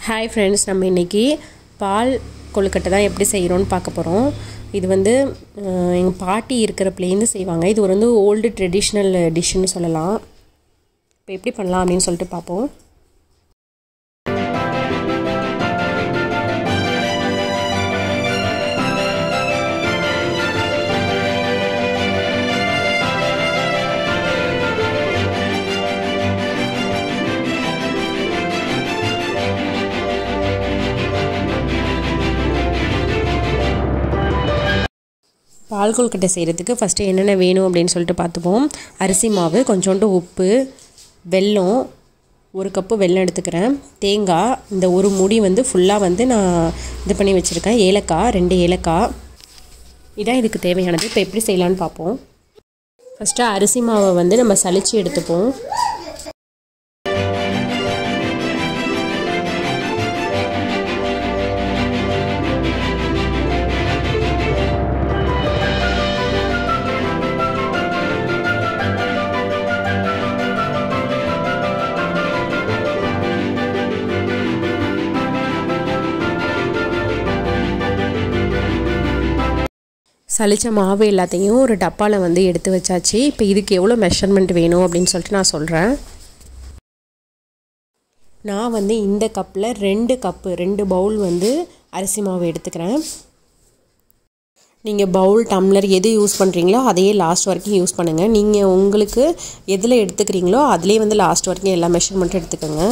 hi friends நம்ம இன்றைக்கி பால் கொழுக்கட்டை தான் எப்படி செய்கிறோன்னு பார்க்க போகிறோம் இது வந்து எங்கள் பாட்டி இருக்கிற பிளேந்து செய்வாங்க இது ஒரு வந்து ஓல்டு ட்ரெடிஷ்னல் டிஷ்ஷுன்னு சொல்லலாம் இப்போ எப்படி பண்ணலாம் அப்படின்னு சொல்லிட்டு பார்ப்போம் பால் கொழுக்கட்டை செய்கிறதுக்கு ஃபஸ்ட்டு என்னென்ன வேணும் அப்படின்னு சொல்லிட்டு பார்த்துப்போம் அரிசி மாவு கொஞ்சோண்டு உப்பு வெல்லம் ஒரு கப்பு வெல்லம் எடுத்துக்கிறேன் தேங்காய் இந்த ஒரு முடி வந்து ஃபுல்லாக வந்து நான் இது பண்ணி வச்சுருக்கேன் ஏலக்காய் ரெண்டு ஏலக்காய் இதான் இதுக்கு தேவையானது இப்போ எப்படி செய்யலான்னு பார்ப்போம் ஃபஸ்ட்டு அரிசி மாவை வந்து நம்ம சளிச்சு எடுத்துப்போம் சளிச்ச மாவு எல்லாத்தையும் ஒரு டப்பாவில் வந்து எடுத்து வச்சாச்சு இப்போ இதுக்கு எவ்வளோ மெஷர்மெண்ட் வேணும் அப்படின்னு சொல்லிட்டு நான் சொல்கிறேன் நான் வந்து இந்த கப்பில் ரெண்டு கப்பு ரெண்டு பவுல் வந்து அரிசி மாவு எடுத்துக்கிறேன் நீங்கள் பவுல் டம்ளர் எது யூஸ் பண்ணுறீங்களோ அதையே லாஸ்ட் வரைக்கும் யூஸ் பண்ணுங்கள் நீங்கள் உங்களுக்கு எதில் எடுத்துக்கிறீங்களோ அதிலே வந்து லாஸ்ட் வரைக்கும் எல்லா மெஷர்மெண்ட்டும் எடுத்துக்கோங்க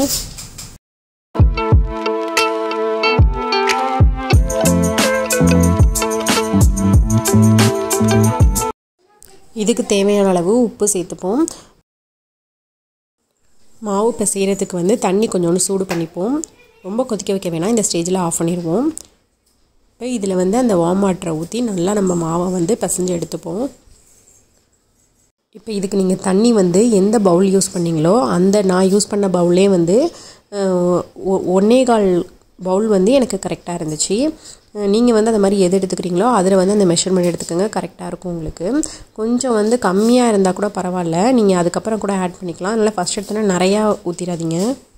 இதுக்கு தேவையான அளவு உப்பு சேர்த்துப்போம் மாவு இப்போ செய்கிறதுக்கு வந்து தண்ணி கொஞ்சோண்டு சூடு பண்ணிப்போம் ரொம்ப கொதிக்க வைக்க வேணாம் இந்த ஸ்டேஜில் ஆஃப் பண்ணிடுவோம் இப்போ இதில் வந்து அந்த வார்ம் வாட்டரை ஊற்றி நல்லா நம்ம மாவை வந்து பிசைஞ்சு எடுத்துப்போம் இப்போ இதுக்கு நீங்கள் தண்ணி வந்து எந்த பவுல் யூஸ் பண்ணீங்களோ அந்த நான் யூஸ் பண்ண பவுலே வந்து ஒன்னே கால் பவுல் வந்து எனக்கு கரெக்டாக இருந்துச்சு நீங்கள் வந்து அந்த மாதிரி எது எடுத்துக்கிறீங்களோ அதில் வந்து அந்த மெஷர்மெண்ட் எடுத்துக்கோங்க கரெக்டாக இருக்கும் உங்களுக்கு கொஞ்சம் வந்து கம்மியாக இருந்தால் கூட பரவாயில்ல நீங்கள் அதுக்கப்புறம் கூட ஆட் பண்ணிக்கலாம் அதனால் ஃபஸ்ட் எடுத்தோன்னா நிறையா ஊற்றிடாதீங்க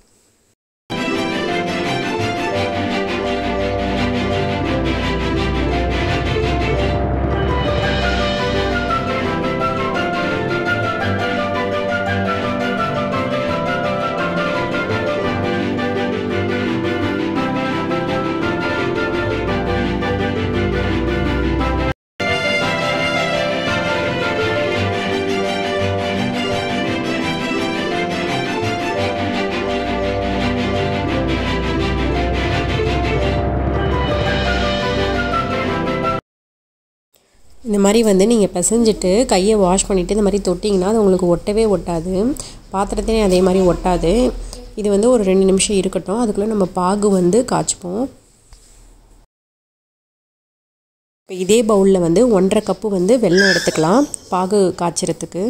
இந்த மாதிரி வந்து நீங்கள் பிசைஞ்சிட்டு கையை வாஷ் பண்ணிவிட்டு இந்த மாதிரி தொட்டிங்கன்னா அது உங்களுக்கு ஒட்டவே ஒட்டாது பாத்திரத்தையும் அதே மாதிரி ஒட்டாது இது வந்து ஒரு ரெண்டு நிமிஷம் இருக்கட்டும் அதுக்குள்ளே நம்ம பாகு வந்து காய்ச்சிப்போம் இப்போ இதே பவுலில் வந்து ஒன்றரை கப்பு வந்து வெல்லம் எடுத்துக்கலாம் பாகு காய்ச்சறதுக்கு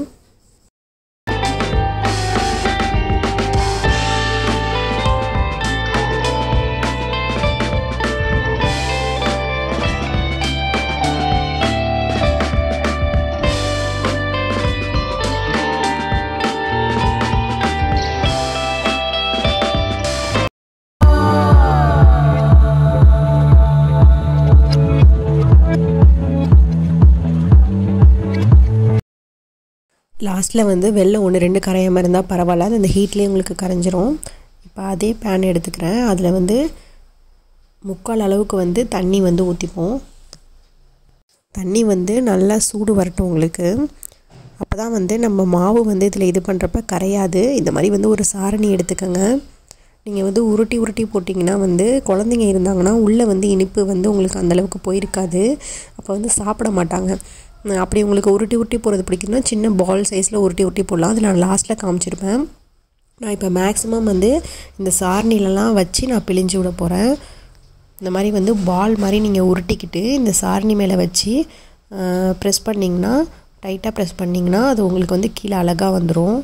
லாஸ்ட்டில் வந்து வெள்ளம் ஒன்று ரெண்டு கரையாமல் இருந்தால் பரவாயில்ல அது அந்த ஹீட்லேயே உங்களுக்கு கரைஞ்சிரும் இப்போ அதே பேன் எடுத்துக்கிறேன் அதில் வந்து முக்கால் அளவுக்கு வந்து தண்ணி வந்து ஊற்றிப்போம் தண்ணி வந்து நல்லா சூடு வரட்டும் உங்களுக்கு அப்போ தான் வந்து நம்ம மாவு வந்து இதில் இது பண்ணுறப்ப கரையாது இந்த மாதிரி வந்து ஒரு சாரணி எடுத்துக்கோங்க நீங்கள் வந்து உருட்டி உருட்டி போட்டிங்கன்னா வந்து குழந்தைங்க இருந்தாங்கன்னா உள்ளே வந்து இனிப்பு வந்து உங்களுக்கு அந்தளவுக்கு போயிருக்காது அப்போ வந்து சாப்பிட மாட்டாங்க அப்படி உங்களுக்கு உருட்டி உருட்டி போகிறது பிடிக்குன்னா சின்ன பால் சைஸில் உருட்டி உருட்டி போடலாம் அதில் நான் லாஸ்ட்டில் காமிச்சிருப்பேன் நான் இப்போ மேக்ஸிமம் வந்து இந்த சாரணிலலாம் வச்சு நான் பிழிஞ்சு விட போகிறேன் இந்த மாதிரி வந்து பால் மாதிரி நீங்கள் உருட்டிக்கிட்டு இந்த சாரணி மேலே வச்சு ப்ரெஸ் பண்ணிங்கன்னா டைட்டாக ப்ரெஸ் பண்ணிங்கன்னா அது உங்களுக்கு வந்து கீழே அழகாக வந்துடும்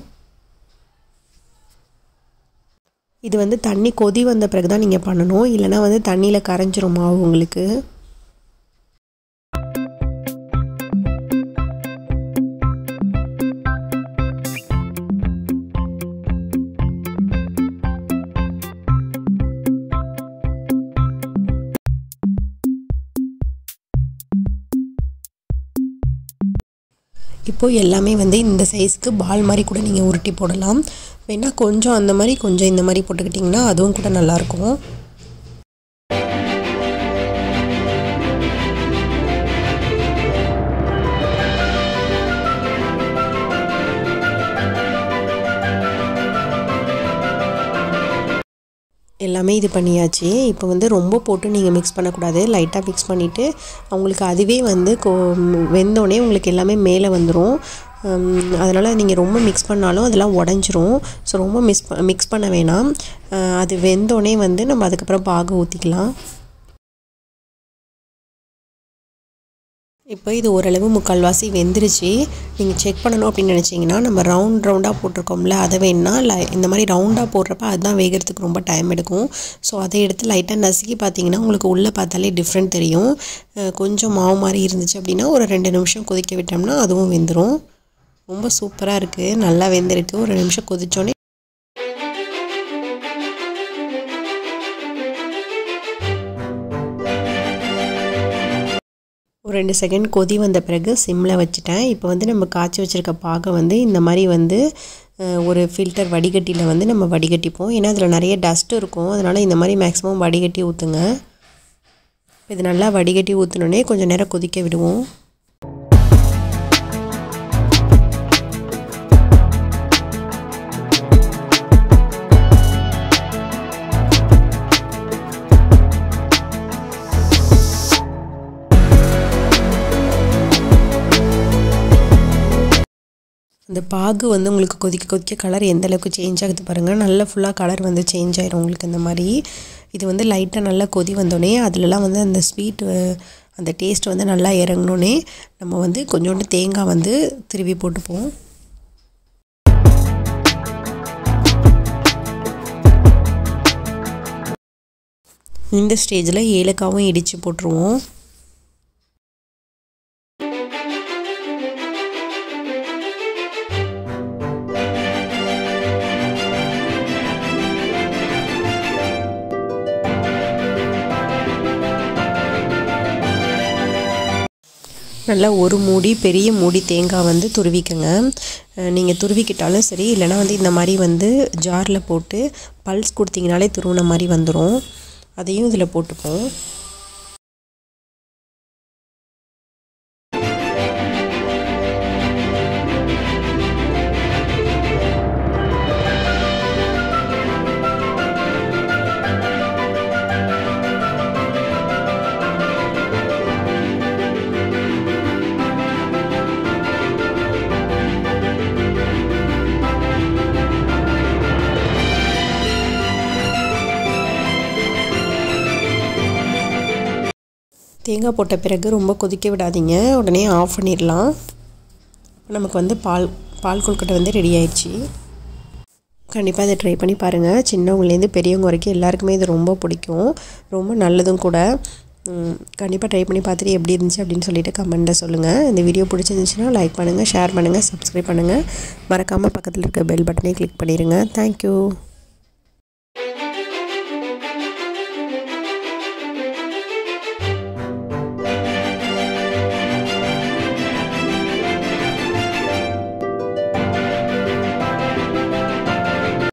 இது வந்து தண்ணி கொதி வந்த பிறகு தான் நீங்கள் பண்ணணும் இல்லைனா வந்து தண்ணியில் கரைஞ்சிரும் மாவு உங்களுக்கு இப்போது எல்லாமே வந்து இந்த சைஸ்க்கு பால் மாதிரி கூட நீங்கள் உருட்டி போடலாம் வேணால் கொஞ்சம் அந்த மாதிரி கொஞ்சம் இந்த மாதிரி போட்டுக்கிட்டிங்கன்னா அதுவும் கூட நல்லாயிருக்கும் எல்லாமே இது பண்ணியாச்சு இப்போ வந்து ரொம்ப போட்டு நீங்கள் மிக்ஸ் பண்ணக்கூடாது லைட்டாக மிக்ஸ் பண்ணிவிட்டு அவங்களுக்கு அதுவே வந்து கோ வெந்தோடனே உங்களுக்கு எல்லாமே மேலே வந்துடும் அதனால் நீங்கள் ரொம்ப மிக்ஸ் பண்ணாலும் அதெல்லாம் உடஞ்சிரும் ஸோ ரொம்ப மிக்ஸ் மிக்ஸ் பண்ண வேணாம் அது வெந்தோடனே வந்து நம்ம அதுக்கப்புறம் பாகு ஊற்றிக்கலாம் இப்போ இது ஓரளவு முக்கால்வாசி வெந்துருச்சு நீங்கள் செக் பண்ணணும் அப்படின்னு நினச்சிங்கன்னா நம்ம ரவுண்ட் ரவுண்டாக போட்டிருக்கோம்ல அதை வேணா லை இந்த மாதிரி ரவுண்டாக போடுறப்ப அதுதான் வேகிறதுக்கு ரொம்ப டைம் எடுக்கும் ஸோ அதை எடுத்து லைட்டாக நசுக்கி பார்த்தீங்கன்னா உங்களுக்கு உள்ளே பார்த்தாலே டிஃப்ரெண்ட் தெரியும் கொஞ்சம் மாவு மாதிரி இருந்துச்சு அப்படின்னா ஒரு ரெண்டு நிமிஷம் கொதிக்க விட்டோம்னா அதுவும் வெந்துடும் ரொம்ப சூப்பராக இருக்குது நல்லா வெந்திருக்கு ஒரு நிமிஷம் கொதிச்சோடனே ஒரு ரெண்டு செகண்ட் கொதி வந்த பிறகு சிம்மில் வச்சுட்டேன் இப்போ வந்து நம்ம காய்ச்சி வச்சுருக்க பாகை வந்து இந்த மாதிரி வந்து ஒரு ஃபில்டர் வடிகட்டியில் வந்து நம்ம வடிகட்டிப்போம் ஏன்னா அதில் நிறைய டஸ்ட் இருக்கும் அதனால் இந்த மாதிரி மேக்ஸிமம் வடிகட்டி ஊற்றுங்க இது நல்லா வடிகட்டி ஊற்றினோடனே கொஞ்சம் நேரம் கொதிக்க விடுவோம் அந்த பாகு வந்து உங்களுக்கு கொதிக்க கொதிக்க கலர் எந்த அளவுக்கு சேஞ்ச் ஆகுது பாருங்கள் நல்லா ஃபுல்லாக கலர் வந்து சேஞ்ச் ஆயிரும் உங்களுக்கு இந்த மாதிரி இது வந்து லைட்டாக நல்லா கொதி வந்தோடனே அதிலலாம் வந்து அந்த ஸ்வீட் அந்த டேஸ்ட் வந்து நல்லா இறங்கினோடனே நம்ம வந்து கொஞ்சோண்டு தேங்காய் வந்து திருவி போட்டுப்போம் இந்த ஸ்டேஜில் ஏலக்காவும் இடித்து போட்டுருவோம் நல்லா ஒரு மூடி பெரிய மூடி தேங்காய் வந்து துருவிக்கங்க நீங்கள் துருவிக்கிட்டாலும் சரி இல்லைனா வந்து இந்த மாதிரி வந்து ஜாரில் போட்டு பல்ஸ் கொடுத்தீங்கனாலே துருவின மாதிரி வந்துடும் அதையும் இதில் போட்டுப்போம் தேங்காய் போட்ட பிறகு ரொம்ப கொதிக்க விடாதீங்க உடனே ஆஃப் பண்ணிடலாம் நமக்கு வந்து பால் பால் கொழுக்கட்டை வந்து ரெடி ஆயிடுச்சு கண்டிப்பாக இதை ட்ரை பண்ணி பாருங்கள் சின்னவங்கலேருந்து பெரியவங்க வரைக்கும் எல்லாருக்குமே இது ரொம்ப பிடிக்கும் ரொம்ப நல்லதும் கூட கண்டிப்பாக ட்ரை பண்ணி பார்த்துட்டு எப்படி இருந்துச்சு அப்படின்னு சொல்லிட்டு கமெண்ட்டில் சொல்லுங்கள் இந்த வீடியோ பிடிச்சிருந்துச்சுன்னா லைக் பண்ணுங்கள் ஷேர் பண்ணுங்கள் சப்ஸ்கிரைப் பண்ணுங்கள் மறக்காமல் பக்கத்தில் இருக்க பெல் பட்டனே கிளிக் பண்ணிடுங்க தேங்க்யூ